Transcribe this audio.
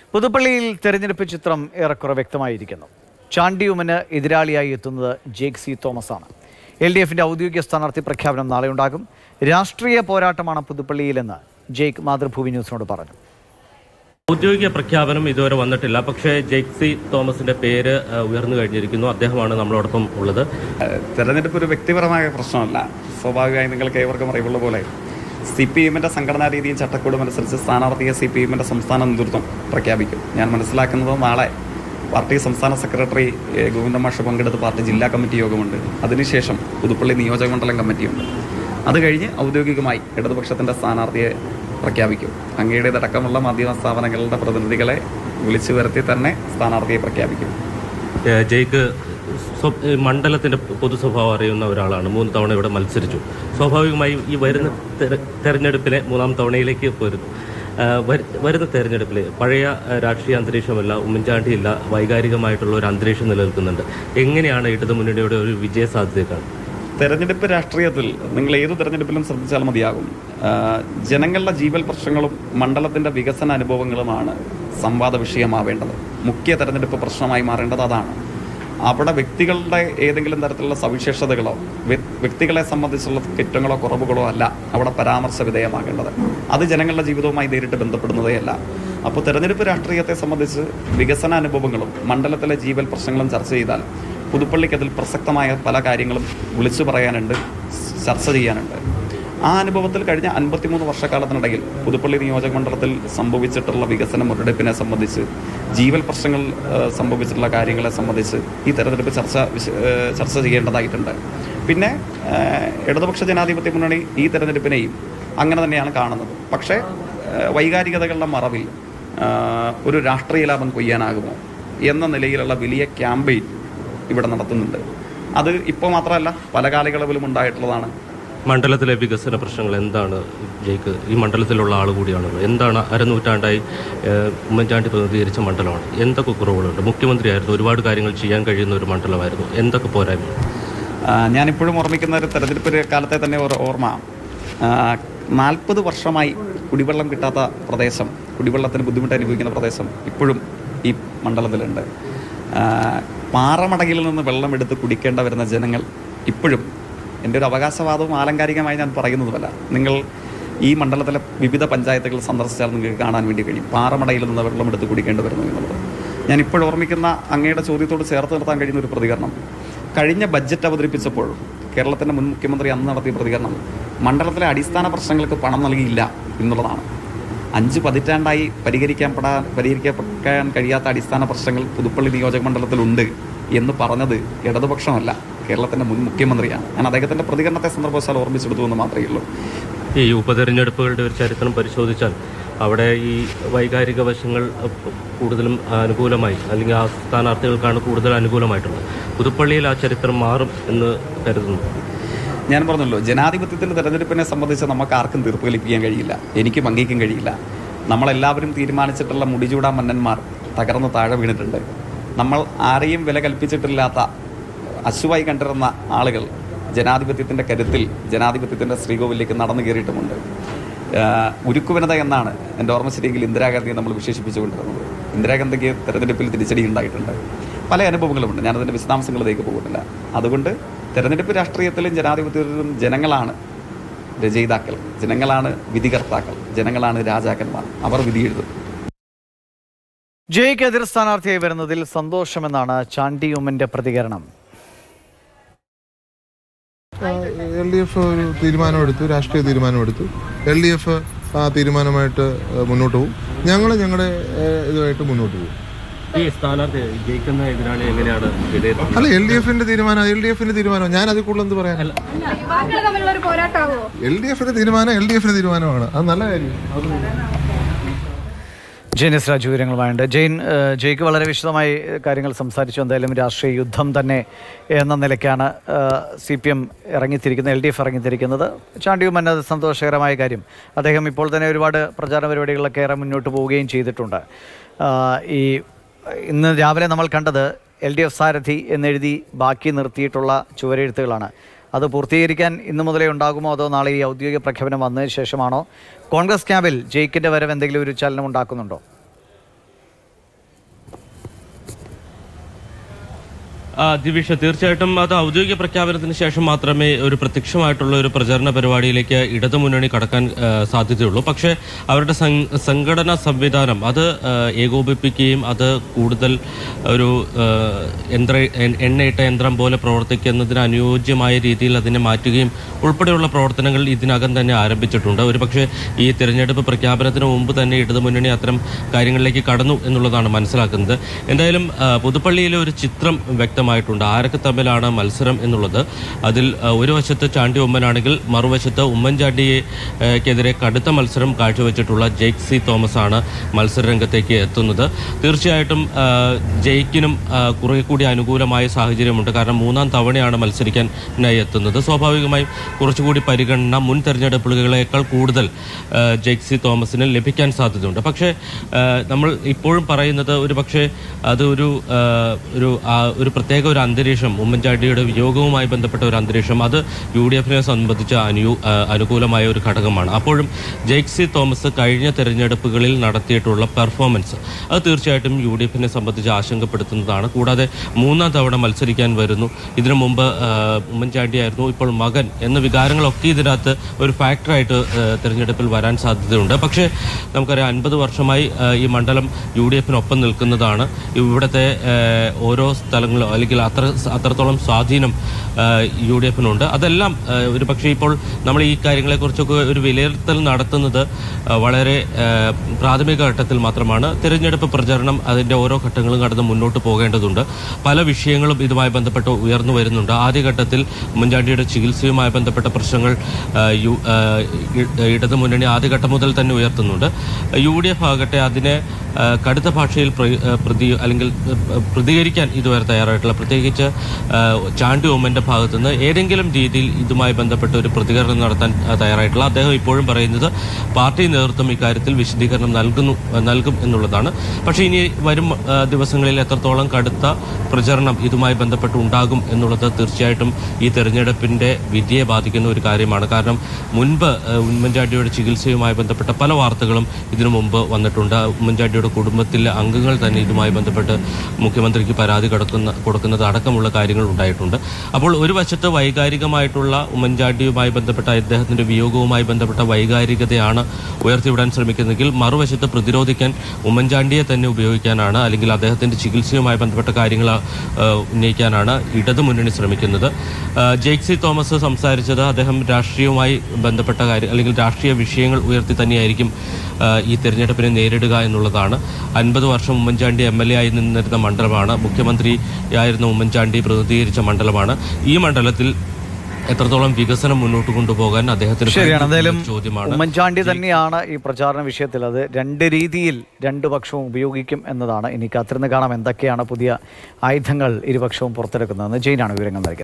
പുതുപ്പള്ളിയിൽ തെരഞ്ഞെടുപ്പ് ചിത്രം ഏറെക്കുറെ വ്യക്തമായിരിക്കുന്നു ചാണ്ടിയുമന് എതിരാളിയായി എത്തുന്നത് ജേക്ക് സി തോമസ് ആണ് എൽ ഡി എഫിന്റെ ഔദ്യോഗിക സ്ഥാനാർത്ഥി പ്രഖ്യാപനം നാളെ ഉണ്ടാകും രാഷ്ട്രീയ പോരാട്ടമാണ് പുതുപ്പള്ളിയിലെന്ന് ജേക്ക് മാതൃഭൂമി ന്യൂസിനോട് പറഞ്ഞു ഔദ്യോഗിക പ്രഖ്യാപനം ഇതുവരെ വന്നിട്ടില്ല പക്ഷേ ജെക്സി തോമസിന്റെ പേര് ഏഹ്, ഉയർന്നു കഴിഞ്ഞിരിക്കുന്നു അദ്ദേഹമാണ് നമ്മളോടൊപ്പം ഉള്ളത് തെരഞ്ഞെടുപ്പ് ഒരു വ്യക്തിപരമായ പ്രശ്നമല്ല സ്വാഭാവികമായി നിങ്ങൾക്ക് ഏവർക്കും അറിവുള്ള പോലെ സി പി എമ്മിൻ്റെ സംഘടനാ രീതിയും ചട്ടക്കൂടും അനുസരിച്ച് സ്ഥാനാർത്ഥിയെ സി പി എമ്മിൻ്റെ സംസ്ഥാന നേതൃത്വം പ്രഖ്യാപിക്കും ഞാൻ മനസ്സിലാക്കുന്നത് നാളെ പാർട്ടി സംസ്ഥാന സെക്രട്ടറി എ, ഗോവിന്ദ മാഷ് പങ്കെടുത്ത് പാർട്ടി ജില്ലാ കമ്മിറ്റി യോഗമുണ്ട് അതിനുശേഷം പുതുപ്പള്ളി നിയോജക മണ്ഡലം കമ്മിറ്റിയുണ്ട് അത് കഴിഞ്ഞ് ഔദ്യോഗികമായി ഇടതുപക്ഷത്തിൻ്റെ സ്ഥാനാർത്ഥിയെ പ്രഖ്യാപിക്കും അങ്ങയുടേതടക്കമുള്ള മാധ്യമ സ്ഥാപനങ്ങളുടെ പ്രതിനിധികളെ വിളിച്ചു വരുത്തി തന്നെ സ്ഥാനാർത്ഥിയെ പ്രഖ്യാപിക്കും ഏഹ്, ജയ്ക്ക് സ്വ- ഏഹ്, മണ്ഡലത്തിന്റെ പൊതു സ്വഭാവം അറിയുന്ന ഒരാളാണ് മൂന്ന് തവണ ഇവിടെ മത്സരിച്ചു സ്വാഭാവികമായും ഈ വരുന്ന തെര- തെരഞ്ഞെടുപ്പിലെ മൂന്നാം തവണയിലേക്ക് പോരുന്നു ഏഹ്, വരു- വരുന്ന തെരഞ്ഞെടുപ്പിൽ പഴയ ഏഹ്, രാഷ്ട്രീയ അന്തരീക്ഷമല്ല ഉമ്മൻചാണ്ടിയില്ല വൈകാരികമായിട്ടുള്ള ഒരു അന്തരീക്ഷം നിലനിൽക്കുന്നുണ്ട് എങ്ങനെയാണ് ഇടതു മുന്നണിയുടെ ഒരു വിജയ സാധ്യത കാണുന്നത് തെരഞ്ഞെടുപ്പ് രാഷ്ട്രീയത്തിൽ നിങ്ങൾ ഏത് തെരഞ്ഞെടുപ്പിലും ശ്രദ്ധിച്ചാൽ മതിയാകും ആ, ജനങ്ങളുടെ ജീവൽ പ്രശ്നങ്ങളും മണ്ഡലത്തിന്റെ വികസന അനുഭവങ്ങളുമാണ് സംവാദ വിഷയമാവേണ്ടത് മുഖ്യ തെരഞ്ഞെടുപ്പ് പ്രശ്നമായി മാറേണ്ടത് അതാണ് അവിടെ വ്യക്തികളുടെ ഏതെങ്കിലും തരത്തിലുള്ള സവിശേഷതകളോ വ്യ- വ്യക്തികളെ സംബന്ധിച്ചുള്ള കുറ്റങ്ങളോ കുറവുകളോ അല്ല അവിടെ പരാമർശ വിധേയമാകേണ്ടത് അത് ജനങ്ങളുടെ ജീവിതവുമായി നേരിട്ട് ബന്ധപ്പെടുന്നതേ അല്ല അപ്പോൾ തെരഞ്ഞെടുപ്പ് രാഷ്ട്രീയത്തെ സംബന്ധിച്ച് വികസന അനുഭവങ്ങളും മണ്ഡലത്തിലെ ജീവൽ പ്രശ്നങ്ങളും ചർച്ച ചെയ്താൽ പുതുപ്പള്ളിക്ക് അതിൽ പ്രസക്തമായ പല കാര്യങ്ങളും വിളിച്ചു പറയാനുണ്ട് ചർച്ച ചെയ്യാനുണ്ട് ആ അനുഭവത്തിൽ കഴിഞ്ഞ അൻപത്തിമൂന്ന് വർഷക്കാലത്തിനിടയിൽ പുതുപ്പള്ളി നിയോജക മണ്ഡലത്തിൽ സംഭവിച്ചിട്ടുള്ള വികസന മുരടിപ്പിനെ സംബന്ധിച്ച് ജീവൽ പ്രശ്നങ്ങൾ ഏഹ്, സംഭവിച്ചിട്ടുള്ള കാര്യങ്ങളെ സംബന്ധിച്ച് ഈ തെരഞ്ഞെടുപ്പ് ചർച്ച വിശ- ഏഹ്, ചർച്ച ചെയ്യേണ്ടതായിട്ടുണ്ട് പിന്നെ ഏഹ്, ഇടതുപക്ഷ ജനാധിപത്യ മുന്നണി ഈ തെരഞ്ഞെടുപ്പിനെയും അങ്ങനെ തന്നെയാണ് കാണുന്നത് പക്ഷേ ഏഹ്, വൈകാരികതകളുടെ മറവിൽ ഏഹ്, ഒരു രാഷ്ട്രീയ ലാഭം കൊയ്യാനാകുമോ എന്ന നിലയിലുള്ള വലിയ ക്യാമ്പയിൻ ഇവിടെ നടത്തുന്നുണ്ട് അത് ഇപ്പോൾ മാത്രമല്ല പല കാലയളവിലും ഉണ്ടായിട്ടുള്ളതാണ് മണ്ഡലത്തിലെ വികസന പ്രശ്നങ്ങൾ എന്താണ് ജയ്ക്ക് ഈ മണ്ഡലത്തിലുള്ള ആൾ കൂടിയാണല്ലോ എന്താണ് അരനൂറ്റാണ്ടായി ഏഹ്, ഉമ്മൻചാണ്ടി പ്രതിനിധീകരിച്ച മണ്ഡലമാണ് എന്തൊക്കെ കുറവുകളുണ്ട് മുഖ്യമന്ത്രിയായിരുന്നു ഒരുപാട് കാര്യങ്ങൾ ചെയ്യാൻ കഴിയുന്ന ഒരു മണ്ഡലമായിരുന്നു എന്തൊക്കെ പോരായ്മ ആ, ഞാനിപ്പോഴും ഓർമ്മിക്കുന്ന ഒരു തെരഞ്ഞെടുപ്പ് കാലത്തെ തന്നെ ഒരു ഓർമ്മ നാൽപ്പത് വർഷമായി കുടിവെള്ളം കിട്ടാത്ത പ്രദേശം കുടിവെള്ളത്തിന് ബുദ്ധിമുട്ട് അനുഭവിക്കുന്ന പ്രദേശം ഇപ്പോഴും ഈ മണ്ഡലത്തിലുണ്ട് ആ, പാറമടയിൽ നിന്ന് വെള്ളം എടുത്ത് കുടിക്കേണ്ട വരുന്ന ജനങ്ങൾ ഇപ്പോഴും എൻ്റെ ഒരു അവകാശവാദവും ആലങ്കാരികമായി ഞാൻ പറയുന്നതുമല്ല നിങ്ങൾ ഈ മണ്ഡലത്തിലെ വിവിധ പഞ്ചായത്തുകൾ സന്ദർശിച്ചാൽ നിങ്ങൾക്ക് കാണാൻ വേണ്ടി കഴിയും പാറമടയിൽ നിന്ന് വെള്ളം എടുത്ത് കുടിക്കേണ്ടി വരുന്നു എന്നുള്ളത് ഞാൻ ഇപ്പോൾ ഓർമ്മിക്കുന്ന അങ്ങയുടെ ചോദ്യത്തോട് ചേർത്ത് നിർത്താൻ കഴിയുന്ന ഒരു പ്രതികരണം കഴിഞ്ഞ ബഡ്ജറ്റ് അവതരിപ്പിച്ചപ്പോൾ കേരളത്തിൻ്റെ മുൻ മുഖ്യമന്ത്രി അന്ന് നടത്തിയ പ്രതികരണം മണ്ഡലത്തിലെ അടിസ്ഥാന പ്രശ്നങ്ങൾക്ക് പണം നൽകിയില്ല എന്നുള്ളതാണ് അഞ്ച് പതിറ്റാണ്ടായി പരിഹരിക്കപ്പെടാൻ പരിഹരിക്കപ്പെടാൻ കഴിയാത്ത അടിസ്ഥാന പ്രശ്നങ്ങൾ പുതുപ്പള്ളി നിയോജക മണ്ഡലത്തിലുണ്ട് എന്ന് പറഞ്ഞത് ഇടതുപക്ഷമല്ല കേരളത്തിൻ്റെ മുൻ മുഖ്യമന്ത്രിയാണ് ഞാൻ അദ്ദേഹത്തിൻ്റെ പ്രതികരണത്തെ സന്ദർഭവശാൽ ഓർമ്മിച്ചെടുത്തു എന്ന് മാത്രമേ ഉള്ളൂ ഈ ഉപതെരഞ്ഞെടുപ്പുകളുടെ ഒരു ചരിത്രം പരിശോധിച്ചാൽ അവിടെ ഈ വൈകാരിക വശങ്ങൾ അഹ്, കൂടുതലും അനുകൂലമായി അല്ലെങ്കിൽ ആ സ്ഥാനാർത്ഥികൾക്കാണ് കൂടുതൽ അനുകൂലമായിട്ടുള്ളത് പുതുപ്പള്ളിയിൽ ആ ചരിത്രം മാറും എന്ന് കരുതുന്നു ഞാൻ പറഞ്ഞല്ലോ ജനാധിപത്യത്തിൽ തെരഞ്ഞെടുപ്പിനെ സംബന്ധിച്ച് നമുക്ക് ആർക്കും തീർപ്പ് കൽപ്പിക്കാൻ കഴിയില്ല എനിക്കും അംഗീകരിക്കാൻ കഴിയില്ല നമ്മളെല്ലാവരും തീരുമാനിച്ചിട്ടുള്ള മുടിചൂടാ മന്നന്മാർ തകർന്ന് താഴെ വീണിട്ടുണ്ട് നമ്മൾ ആരെയും വില കൽപ്പിച്ചിട്ടില്ലാത്ത അശുവായി കണ്ടിരുന്ന ആളുകൾ ജനാധിപത്യത്തിൻ്റെ കരുത്തിൽ ജനാധിപത്യത്തിൻ്റെ ശ്രീകോവിലേക്ക് നടന്നു കയറിയിട്ടുമുണ്ട് ആഹ് ഉരുക്കുവനത എന്നാണ് എൻ്റെ ഓർമ്മ ശരിയെങ്കിൽ ഇന്ദിരാഗാന്ധിയെ നമ്മൾ വിശേഷിപ്പിച്ചുകൊണ്ടിരുന്നത് ഇന്ദിരാഗാന്ധിക്ക് തെരഞ്ഞെടുപ്പിൽ തിരിച്ചടി ഉണ്ടായിട്ടുണ്ട് പല അനുഭവങ്ങളുമുണ്ട് ഞാനതിൻ്റെ വിശദാംശങ്ങളിലേക്ക് പോകുന്നില്ല അതുകൊണ്ട് തെരഞ്ഞെടുപ്പ് രാഷ്ട്രീയത്തിലും ജനാധിപത്യത്തിലും ജനങ്ങളാണ് രചയിതാക്കൾ ജനങ്ങളാണ് വിധികർത്താക്കൾ ജനങ്ങളാണ് രാജാക്കന്മാർ അവർ വിധി എഴുതും ജയ്ക്ക് എതിർ സ്ഥാനാർത്ഥിയായി വരുന്നതിൽ സന്തോഷമെന്നാണ് ചാണ്ടിയുമ്മന്റെ പ്രതികരണം എൽ ഡി എഫ് ഒരു തീരുമാനമെടുത്തു രാഷ്ട്രീയ തീരുമാനമെടുത്തു എൽ ഡി എഫ് ആ തീരുമാനമായിട്ട് ഏഹ്, മുന്നോട്ട് പോകും ഞങ്ങൾ ഞങ്ങളുടെ ഏഹ്, ഇതുമായിട്ട് മുന്നോട്ട് പോകും ഈ സ്ഥാനാർത്ഥി ജയിക്കുന്ന എതിരാളി എങ്ങനെയാണ് വിലയിരുത്തുന്നത് അല്ല എൽ ഡി എഫിന്റെ തീരുമാനം എൽ ഡി എഫിന്റെ തീരുമാനം ഞാൻ അതിൽ കൂടുതൽ എന്ത് പറയാൻ യുവാക്കൾ തമ്മിലുള്ള ഒരു പോരാട്ടമാവോ എൽ ഡി എഫിന്റെ തീരുമാനം എൽ ഡി എഫിന്റെ തീരുമാനമാണ് അത് നല്ല കാര്യം അത് ജെയിനിസ് രാജു വിവരങ്ങളുമായുണ്ട് ജെയിൻ ഏഹ്, ജയ്ക്ക് വളരെ വിശദമായി കാര്യങ്ങൾ സംസാരിച്ചു എന്തായാലും രാഷ്ട്രീയ യുദ്ധം തന്നെ എന്ന നിലയ്ക്കാണ് C P M ഇറങ്ങിത്തിരിക്കുന്നത് L D F ഇറങ്ങിത്തിരിക്കുന്നത് Chandy Oommen അത് സന്തോഷകരമായ കാര്യം അദ്ദേഹം ഇപ്പോൾ തന്നെ ഒരുപാട് പ്രചാരണ പരിപാടികളിലൊക്കെ ഏറെ മുന്നോട്ട് പോവുകയും ചെയ്തിട്ടുണ്ട് ആഹ്, ഈ ഇന്ന് രാവിലെ നമ്മൾ കണ്ടത് എൽ ഡി എഫ് സാരഥി എന്നെഴുതി ബാക്കി നിർത്തിയിട്ടുള്ള ചുവരെഴുത്തുകളാണ് അത് പൂർത്തീകരിക്കാൻ ഇന്നു മുതലേ ഉണ്ടാകുമോ അതോ നാളെ ഈ ഔദ്യോഗിക പ്രഖ്യാപനം വന്നതിന് ശേഷമാണോ കോൺഗ്രസ് ക്യാമ്പിൽ ജയിക്കിന്റെ വരവ് എന്തെങ്കിലും ഒരു ചലനം ഉണ്ടാക്കുന്നുണ്ടോ ആ, ദിവിഷ തീർച്ചയായിട്ടും അത് ഔദ്യോഗിക പ്രഖ്യാപനത്തിന് ശേഷം മാത്രമേ ഒരു പ്രത്യക്ഷമായിട്ടുള്ള ഒരു പ്രചരണ പരിപാടിയിലേക്ക് ഇടതുമുന്നണി കടക്കാൻ ആ, സാധ്യതയുള്ളൂ പക്ഷേ അവരുടെ സം- സംഘടനാ സംവിധാനം അത് ആ, ഏകോപിപ്പിക്കുകയും അത് കൂടുതൽ ഒരു ആ, യന്ത്ര എ- എണ്ണയിട്ട യന്ത്രം പോലെ പ്രവർത്തിക്കുന്നതിന് അനുയോജ്യമായ രീതിയിൽ അതിനെ മാറ്റുകയും ഉൾപ്പെടെയുള്ള പ്രവർത്തനങ്ങൾ ഇതിനകം തന്നെ ആരംഭിച്ചിട്ടുണ്ട് ഒരുപക്ഷെ ഈ തിരഞ്ഞെടുപ്പ് പ്രഖ്യാപനത്തിന് മുമ്പ് തന്നെ ഇടതുമുന്നണി അത്തരം കാര്യങ്ങളിലേക്ക് കടന്നു എന്നുള്ളതാണ് മനസ്സിലാക്കുന്നത് എന്തായാലും ആ, പുതുപ്പള്ളിയിലെ ഒരു ചിത്രം വ്യക്തമായിട്ടുണ്ട് ആരൊക്കെ തമ്മിലാണ് മത്സരം എന്നുള്ളത് അതിൽ ആ, ഒരു വശത്ത് ചാണ്ടി ഉമ്മനാണെങ്കിൽ മറുവശത്ത് ഉമ്മൻചാണ്ടിക്കെതിരെ കടുത്ത മത്സരം കാഴ്ചവെച്ചിട്ടുള്ള ജെയ്ക് സി തോമസ് ആണ് മത്സര രംഗത്തേക്ക് എത്തുന്നത് തീർച്ചയായിട്ടും ആ, ജെയ്ക്കിനും ആ, കുറെ കൂടി അനുകൂലമായ സാഹചര്യമുണ്ട് കാരണം മൂന്നാം തവണയാണ് മത്സരിക്കാനായി എത്തുന്നത് സ്വാഭാവികമായും കുറച്ചുകൂടി പരിഗണന മുൻ തെരഞ്ഞെടുപ്പുകളേക്കാൾ കൂടുതൽ ആ, ജെയ്ക് സി തോമസിന് ലഭിക്കാൻ സാധ്യതയുണ്ട് പക്ഷേ ആ, നമ്മൾ ഇപ്പോഴും പറയുന്നത് ഒരു പക്ഷേ അത് ഒരു ആ, ഒരു ആ, ഒരു പ്രത്യേക ഒരു അന്തരീക്ഷം ഉമ്മൻചാണ്ടിയുടെ വിയോഗവുമായി ബന്ധപ്പെട്ട ഒരു അന്തരീക്ഷം അത് യു ഡി എഫിനെ സംബന്ധിച്ച് അനു ആ, അനുകൂലമായ ഒരു ഘടകമാണ് അപ്പോഴും ജെയ്ക് സി തോമസ് കഴിഞ്ഞ തെരഞ്ഞെടുപ്പുകളിൽ നടത്തിയിട്ടുള്ള പെർഫോമൻസ് അത് തീർച്ചയായിട്ടും യു ഡി എഫിനെ സംബന്ധിച്ച് ആശങ്കപ്പെടുത്തുന്നതാണ് കൂടാതെ മൂന്നാം തവണ മത്സരിക്കാൻ വരുന്നു ഇതിനു മുമ്പ് ആ, ഉമ്മൻചാണ്ടിയായിരുന്നു ഇപ്പോൾ മകൻ എന്ന വികാരങ്ങളൊക്കെ ഇതിനകത്ത് ഒരു ഫാക്ടറായിട്ട് ആ, തെരഞ്ഞെടുപ്പിൽ വരാൻ സാധ്യതയുണ്ട് പക്ഷേ നമുക്കറിയാം അൻപത് വർഷമായി ആ, ഈ മണ്ഡലം യു ഡി എഫിനൊപ്പം നിൽക്കുന്നതാണ് ഇവിടുത്തെ ആ, ഓരോ സ്ഥലങ്ങളും അല്ലെങ്കിൽ അത്ര അത്രത്തോളം സ്വാധീനം യു ഡി എഫിനുണ്ട് അതെല്ലാം ആ, ഒരു പക്ഷേ ഇപ്പോൾ നമ്മൾ ഈ കാര്യങ്ങളെക്കുറിച്ചൊക്കെ ഒരു വിലയിരുത്തൽ നടത്തുന്നത് ആ, വളരെ ആ, പ്രാഥമിക ഘട്ടത്തിൽ മാത്രമാണ് തിരഞ്ഞെടുപ്പ് പ്രചരണം അതിൻ്റെ ഓരോ ഘട്ടങ്ങളും കടന്ന് മുന്നോട്ട് പോകേണ്ടതുണ്ട് പല വിഷയങ്ങളും ഇതുമായി ബന്ധപ്പെട്ട് ഉയർന്നു വരുന്നുണ്ട് ആദ്യഘട്ടത്തിൽ ഉമ്മൻചാണ്ടിയുടെ ചികിത്സയുമായി ബന്ധപ്പെട്ട പ്രശ്നങ്ങൾ ആ, യു ആ, ഇ- ഇടതു മുന്നണി ആദ്യഘട്ടം മുതൽ തന്നെ ഉയർത്തുന്നുണ്ട് യു ഡി എഫ് ആകട്ടെ അതിനെ ആ, കടുത്ത ഭാഷയിൽ പ്ര- ആ, പ്രതി അല്ലെങ്കിൽ ആ, പ്രതികരിക്കാൻ ഇതുവരെ തയ്യാറായിട്ടില്ല പ്രത്യേകിച്ച് ആ, ചാണ്ടി ഉമ്മൻ്റെ ഭാഗത്തുനിന്ന് ഏതെങ്കിലും രീതിയിൽ ഇതുമായി ബന്ധപ്പെട്ട് ഒരു പ്രതികരണം നടത്താൻ ആ, തയ്യാറായിട്ടില്ല അദ്ദേഹം ഇപ്പോഴും പറയുന്നത് പാർട്ടി നേതൃത്വം ഇക്കാര്യത്തിൽ വിശദീകരണം നൽകുന്നു നൽകും എന്നുള്ളതാണ് പക്ഷേ ഇനി വരും ആ, ദിവസങ്ങളിൽ എത്രത്തോളം കടുത്ത പ്രചരണം ഇതുമായി ബന്ധപ്പെട്ട് ഉണ്ടാകും എന്നുള്ളത് തീർച്ചയായിട്ടും ഈ തെരഞ്ഞെടുപ്പിന്റെ വിധിയെ ബാധിക്കുന്ന ഒരു കാര്യമാണ് കാരണം മുൻപ് ആ, ഉമ്മൻചാണ്ടിയുടെ ചികിത്സയുമായി ബന്ധപ്പെട്ട പല വാർത്തകളും ഇതിനു മുമ്പ് വന്നിട്ടുണ്ട് ഉമ്മൻചാണ്ടിയുടെ കുടുംബത്തിലെ അംഗങ്ങൾ തന്നെ ഇതുമായി ബന്ധപ്പെട്ട് മുഖ്യമന്ത്രിക്ക് പരാതി കൊടുക്കുന്ന കൊടുക്കുന്നത് അടക്കമുള്ള കാര്യങ്ങൾ ഉണ്ടായിട്ടുണ്ട് അപ്പോൾ ഒരു വശത്ത് വൈകാരികമായിട്ടുള്ള ഉമ്മൻചാണ്ടിയുമായി ബന്ധപ്പെട്ട അദ്ദേഹത്തിന്റെ വിയോഗവുമായി ബന്ധപ്പെട്ട വൈകാരികതയാണ് ഉയർത്തിവിടാൻ ശ്രമിക്കുന്നതെങ്കിൽ മറുവശത്ത് പ്രതിരോധിക്കാൻ ഉമ്മൻചാണ്ടിയെ തന്നെ ഉപയോഗിക്കാനാണ് അല്ലെങ്കിൽ അദ്ദേഹത്തിന്റെ ചികിത്സയുമായി ബന്ധപ്പെട്ട കാര്യങ്ങൾ ആ, ഉന്നയിക്കാനാണ് ഇടതു മുന്നണി ശ്രമിക്കുന്നത് ആ, ജെയ്ക് സി തോമസ് സംസാരിച്ചത് അദ്ദേഹം രാഷ്ട്രീയവുമായി ബന്ധപ്പെട്ട കാര്യം അല്ലെങ്കിൽ രാഷ്ട്രീയ വിഷയങ്ങൾ ഉയർത്തി തന്നെയായിരിക്കും ആ, ഈ തെരഞ്ഞെടുപ്പിനെ നേരിടുക എന്നുള്ളതാണ് അൻപത് വർഷം ഉമ്മൻചാണ്ടി എം എൽ എ ആയി നിന്നിരുന്ന മണ്ഡലമാണ് മുഖ്യമന്ത്രിയായിരുന്ന ഉമ്മൻചാണ്ടി പ്രതിനിധീകരിച്ച മണ്ഡലമാണ് ഈ മണ്ഡലത്തിൽ എത്രത്തോളം വികസനം മുന്നോട്ട് കൊണ്ടുപോകാൻ അദ്ദേഹത്തിന് ശരിയാണ് കഴിയും എന്തായാലും എന്നൊരു ചോദ്യമാണ് ഉമ്മൻചാണ്ടി തന്നെയാണ് ഈ പ്രചാരണ വിഷയത്തിൽ അത് രണ്ട് രീതിയിൽ രണ്ട് പക്ഷവും ഉപയോഗിക്കും എന്നതാണ് ഇനി കാത്തിരുന്ന് കാണാം എന്തൊക്കെയാണ് പുതിയ ആയുധങ്ങൾ ഇരുപക്ഷവും പുറത്തെടുക്കുന്നതെന്ന് ജെയിനാണ് വിവരങ്ങൾ നൽകിയത്